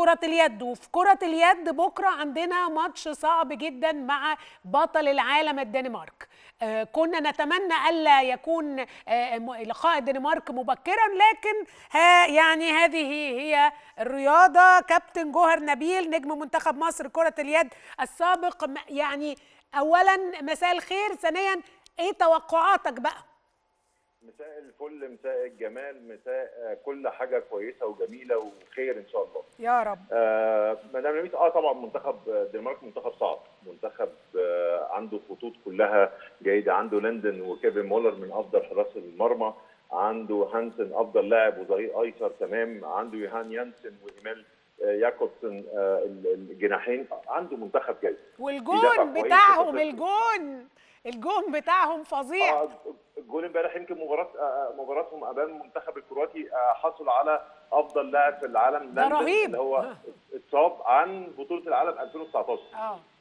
كرة اليد وفي كرة اليد بكرة عندنا ماتش صعب جدا مع بطل العالم الدنمارك آه كنا نتمنى ألا يكون آه م- لقاء الدنمارك مبكرا لكن ها يعني هذه هي الرياضة كابتن جوهر نبيل نجم منتخب مصر كرة اليد السابق م- يعني أولا مساء الخير ثانيا ايه توقعاتك بقى مساء الفل مساء الجمال مساء آه، كل حاجه كويسه وجميله وخير ان شاء الله يا رب آه مدام لميس اه طبعا منتخب الدنمارك منتخب صعب منتخب آه عنده خطوط كلها جيده عنده لندن وكيفن مولر من افضل حراس المرمى عنده هانسن افضل لاعب وظهير ايسر تمام عنده يوهان يانسن وايمال آه، ياكوبسن آه، الجناحين عنده منتخب جيد في دفع والجون كويس بتاعهم في الجون الجون بتاعهم فظيع آه، الجول امبارح يمكن مباراه آه، مباراتهم امام المنتخب الكرواتي آه، حصل على افضل لاعب في العالم ده لندن رهيب. اللي هو آه. اتصاب عن بطوله العالم 2019 اه